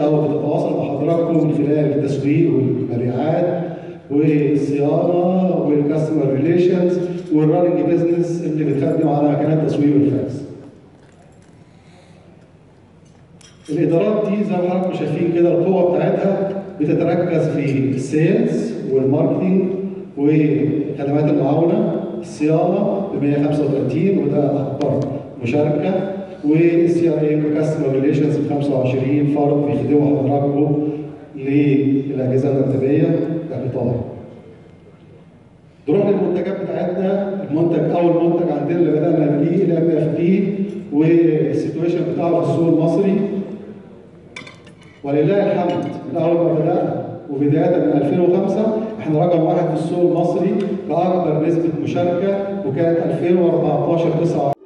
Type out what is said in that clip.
او بتتواصل مع حضراتكم من خلال التسويق والمبيعات والصيانه والكاستمر ريليشنز والرننج بزنس اللي بتخدم على مكانات التسويق والفاكس. الادارات دي زي ما حضراتكم شايفين كده القوه بتاعتها بتتركز في السيلز والماركتنج وخدمات المعاونه الصيانه ب 135 وده اكبر مشاركه والسي ار اي كاستمر ريليشنز ب 25 فرد بيخدموا حضراتكم للاجهزه الترتيبيه كقطاع. نروح للمنتجات بتاعتنا المنتج اول منتج عندنا اللي بدانا بيه الام اف بي والسيتويشن بتاعه في السوق المصري ولله الحمد من اول ما بدانا وبدايه من 2005 احنا رقم واحد في السوق المصري باكبر نسبه مشاركه وكانت 2014 9